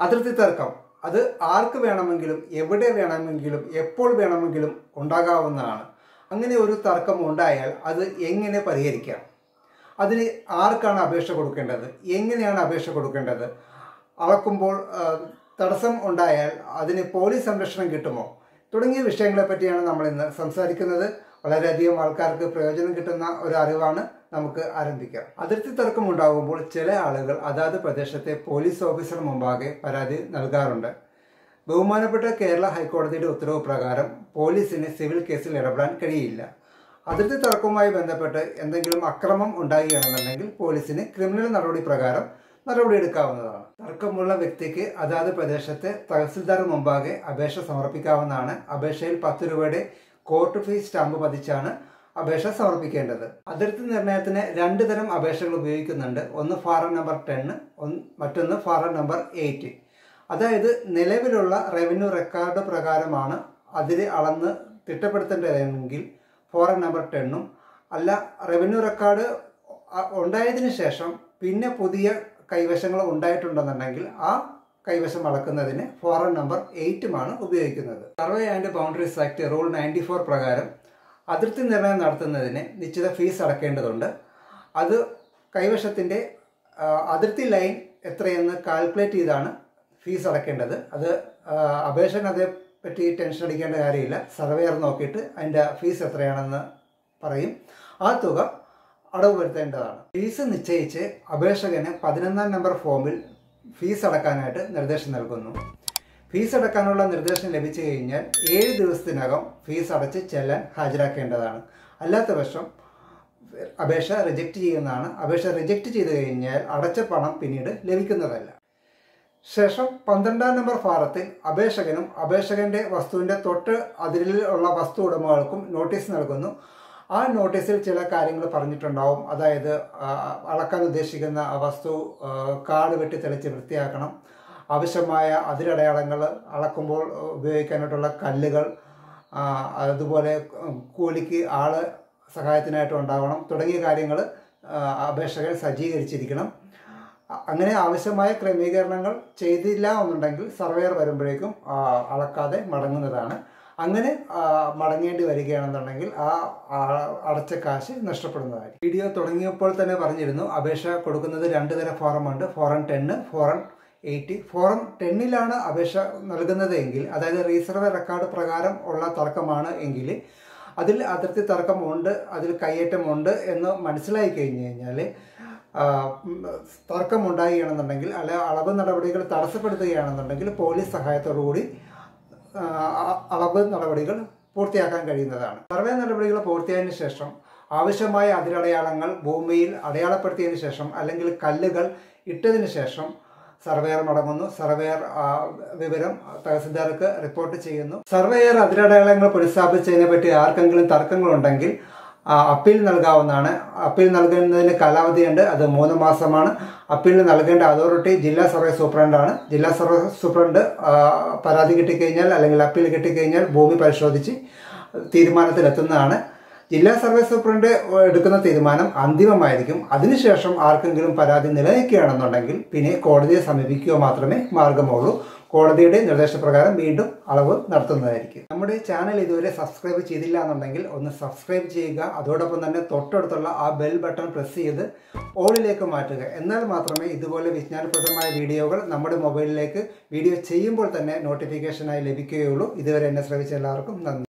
അതിർത്തി തർക്കം അത് ആർക്ക് വേണമെങ്കിലും എവിടെ വേണമെങ്കിലും എപ്പോൾ വേണമെങ്കിലും ഉണ്ടാകാവുന്നതാണ് അങ്ങനെ ഒരു തർക്കം ഉണ്ടായാൽ അത് എങ്ങനെ പരിഹരിക്കാം അതിന് ആർക്കാണ് അപേക്ഷ കൊടുക്കേണ്ടത് എങ്ങനെയാണ് അപേക്ഷ കൊടുക്കേണ്ടത് അളക്കുമ്പോൾ ആ, തടസ്സം ഉണ്ടായാൽ അതിന് പോലീസ് സംരക്ഷണം കിട്ടുമോ തുടങ്ങിയ വിഷയങ്ങളെ പറ്റിയാണ് നമ്മൾ ഇന്ന് സംസാരിക്കുന്നത് വളരെയധികം ആൾക്കാർക്ക് പ്രയോജനം കിട്ടുന്ന ഒരു അറിവാണ് നമുക്ക് ആരംഭിക്കാം അതിർത്തി തർക്കം ഉണ്ടാകുമ്പോൾ ചില ആളുകൾ അതാത് പ്രദേശത്തെ പോലീസ് ഓഫീസർ മുമ്പാകെ പരാതി നൽകാറുണ്ട് ബഹുമാനപ്പെട്ട കേരള ഹൈക്കോടതിയുടെ ഉത്തരവ് പ്രകാരം പോലീസിന് സിവിൽ കേസിൽ ഇടപെടാൻ കഴിയില്ല അതിർത്തി തർക്കവുമായി ബന്ധപ്പെട്ട് എന്തെങ്കിലും അക്രമം ഉണ്ടാകുകയാണെന്നുണ്ടെങ്കിൽ പോലീസിന് ക്രിമിനൽ നടപടി പ്രകാരം നടപടിയെടുക്കാവുന്നതാണ് തർക്കമുള്ള വ്യക്തിക്ക് അതാത് പ്രദേശത്തെ തഹസിൽദാർ മുമ്പാകെ അപേക്ഷ സമർപ്പിക്കാവുന്നതാണ് അപേക്ഷയിൽ പത്ത് രൂപയുടെ കോർട്ട് ഫീസ് സ്റ്റാമ്പ് പതിച്ചാണ് അപേക്ഷ സമർപ്പിക്കേണ്ടത് അതിർത്തി നിർണയത്തിന് രണ്ട് തരം അപേക്ഷകൾ ഉപയോഗിക്കുന്നുണ്ട് ഒന്ന് ഫാറം നമ്പർ ടെന്ന് മറ്റൊന്ന് ഫാറം നമ്പർ എയ്റ്റ് അതായത് നിലവിലുള്ള റവന്യൂ റെക്കോർഡ് പ്രകാരമാണ് അതിര് അളന്ന് തിട്ടപ്പെടുത്തേണ്ടതെങ്കിൽ ഫോറൻ നമ്പർ ടെണ്ണും അല്ല റവന്യൂ റെക്കോർഡ് അ- ഉണ്ടായതിനു ശേഷം പിന്നെ പുതിയ കൈവശങ്ങൾ ഉണ്ടായിട്ടുണ്ടെന്നുണ്ടെങ്കിൽ ആ കൈവശം അളക്കുന്നതിന് ഫോറൻ നമ്പർ എയ്റ്റുമാണ് ഉപയോഗിക്കുന്നത് survey and boundaries act rule ninety four പ്രകാരം അതിർത്തി നിർണയം നടത്തുന്നതിന് നിശ്ചിത ഫീസ് അടക്കേണ്ടതുണ്ട് അത് കൈവശത്തിൻ്റെ ആ, അതിർത്തി ലൈൻ എത്രയെന്ന് കാൽക്കുലേറ്റ് ചെയ്താണ് ഫീസ് അടക്കേണ്ടത് അത് ആ, അപേക്ഷകൻ അതേപ്പറ്റി ടെൻഷൻ അടിക്കേണ്ട കാര്യമില്ല സർവേയർ നോക്കിയിട്ട് അതിൻ്റെ ഫീസ് എത്രയാണെന്ന് പറയും ആ തുക അടവ് വരുത്തേണ്ടതാണ് ഫീസ് നിശ്ചയിച്ച് അപേക്ഷകന് പതിനൊന്നാം നമ്പർ ഫോമിൽ ഫീസ് അടക്കാനായിട്ട് നിർദ്ദേശം നൽകുന്നു ഫീസ് അടക്കാനുള്ള നിർദ്ദേശം ലഭിച്ചു കഴിഞ്ഞാൽ ഏഴ് ദിവസത്തിനകം ഫീസ് അടച്ച് ചെല്ലാൻ ഹാജരാക്കേണ്ടതാണ് അല്ലാത്ത പക്ഷം അപേക്ഷ റിജക്റ്റ് ചെയ്യുന്നതാണ് അപേക്ഷ റിജക്റ്റ് ചെയ്ത് കഴിഞ്ഞാൽ അടച്ച പണം പിന്നീട് ലഭിക്കുന്നതല്ല ശേഷം പന്ത്രണ്ടാം നമ്പർ ഫാറത്തിൽ അപേക്ഷകനും അപേക്ഷകന്റെ വസ്തുവിന്റെ തൊട്ട് അതിലുള്ള വസ്തു ഉടമകൾക്കും നോട്ടീസ് നൽകുന്നു ആ നോട്ടീസിൽ ചില കാര്യങ്ങൾ പറഞ്ഞിട്ടുണ്ടാവും അതായത് ആ, അളക്കാൻ ഉദ്ദേശിക്കുന്ന ആ വസ്തു ആ, കാട് വെട്ടി തെളിച്ച് വൃത്തിയാക്കണം ആവശ്യമായ അതിരടയാളങ്ങൾ അളക്കുമ്പോൾ ഉപയോഗിക്കാനായിട്ടുള്ള കല്ലുകൾ ആ, അതുപോലെ കൂലിക്ക് ആള് സഹായത്തിനായിട്ട് ഉണ്ടാവണം തുടങ്ങിയ കാര്യങ്ങൾ അപേക്ഷകൻ സജ്ജീകരിച്ചിരിക്കണം അ- അങ്ങനെ ആവശ്യമായ ക്രമീകരണങ്ങൾ ചെയ്തില്ല എന്നുണ്ടെങ്കിൽ സർവേയർ വരുമ്പോഴേക്കും ആ, അളക്കാതെ മടങ്ങുന്നതാണ് അങ്ങനെ ആ, മടങ്ങേണ്ടി വരികയാണെന്നുണ്ടെങ്കിൽ ആ ആ അടച്ച കാശ് നഷ്ടപ്പെടുന്നതായിരിക്കും വീഡിയോ തുടങ്ങിയപ്പോൾ തന്നെ പറഞ്ഞിരുന്നു അപേക്ഷ കൊടുക്കുന്നത് രണ്ട് തരം ഫോറമുണ്ട് ഫോറം ടെന്ന് ഫോറം എയ്റ്റ് ഫോറം ടെന്നിലാണ് അപേക്ഷ നൽകുന്നത് എങ്കിൽ അതായത് റീസർവേ റെക്കോർഡ് പ്രകാരം ഉള്ള തർക്കമാണ് എങ്കിൽ അതിൽ അതിർത്തി തർക്കമുണ്ട് അതിൽ കയ്യേറ്റമുണ്ട് എന്ന് മനസ്സിലായി കഴിഞ്ഞു കഴിഞ്ഞാൽ തർക്കമുണ്ടാകുകയാണെന്നുണ്ടെങ്കിൽ അല്ലെ അളവ് നടപടികൾ തടസ്സപ്പെടുത്തുകയാണെന്നുണ്ടെങ്കിൽ പോലീസ് സഹായത്തോടുകൂടി ആ, അ- അളവ് നടപടികൾ പൂർത്തിയാക്കാൻ കഴിയുന്നതാണ് സർവേ നടപടികൾ പൂർത്തിയായതിനു ശേഷം ആവശ്യമായ അതിരടയാളങ്ങൾ ഭൂമിയിൽ അടയാളപ്പെടുത്തിയതിനു ശേഷം അല്ലെങ്കിൽ കല്ലുകൾ ഇട്ടതിനു ശേഷം സർവേയർ മടങ്ങുന്നു സർവേയർ ആ, വിവരം തഹസിൽദാർക്ക് റിപ്പോർട്ട് ചെയ്യുന്നു സർവേയർ അതിരടയാളങ്ങൾ പുനഃസ്ഥാപിച്ചതിനെ പറ്റി ആർക്കെങ്കിലും തർക്കങ്ങളുണ്ടെങ്കിൽ ആ, അപ്പീൽ നൽകാവുന്നതാണ് അപ്പീൽ നൽകുന്നതിന് കാലാവധിയുണ്ട് അത് മൂന്ന് മാസമാണ് അപ്പീൽ നൽകേണ്ട അതോറിറ്റി ജില്ലാ സർവേ സൂപ്രണ്ടാണ് ജില്ലാ സർവേ സൂപ്രണ്ട് ആ, പരാതി കിട്ടിക്കഴിഞ്ഞാൽ അല്ലെങ്കിൽ അപ്പീൽ കിട്ടിക്കഴിഞ്ഞാൽ ഭൂമി പരിശോധിച്ച് തീരുമാനത്തിലെത്തുന്നതാണ് ജില്ലാ സർവേ സൂപ്രണ്ട് എടുക്കുന്ന തീരുമാനം അന്തിമമായിരിക്കും അതിനുശേഷം ആർക്കെങ്കിലും പരാതി നിലനിൽക്കുകയാണെന്നുണ്ടെങ്കിൽ പിന്നെ കോടതിയെ സമീപിക്കുക മാത്രമേ മാർഗമുള്ളൂ കോടതിയുടെ നിർദ്ദേശപ്രകാരം വീണ്ടും അളവ് നടത്തുന്നതായിരിക്കും നമ്മുടെ ചാനൽ ഇതുവരെ സബ്സ്ക്രൈബ് ചെയ്തില്ല എന്നുണ്ടെങ്കിൽ ഒന്ന് സബ്സ്ക്രൈബ് ചെയ്യുക അതോടൊപ്പം തന്നെ തൊട്ടടുത്തുള്ള ആ ബെൽ ബട്ടൺ പ്രസ് ചെയ്ത് ഓളിലേക്ക് മാറ്റുക എന്നാൽ മാത്രമേ ഇതുപോലെ വിജ്ഞാനപ്രദമായ വീഡിയോകൾ നമ്മുടെ മൊബൈലിലേക്ക് വീഡിയോ ചെയ്യുമ്പോൾ തന്നെ നോട്ടിഫിക്കേഷനായി ലഭിക്കുകയുള്ളൂ ഇതുവരെ എന്നെ ശ്രമിച്ച എല്ലാവർക്കും നന്ദി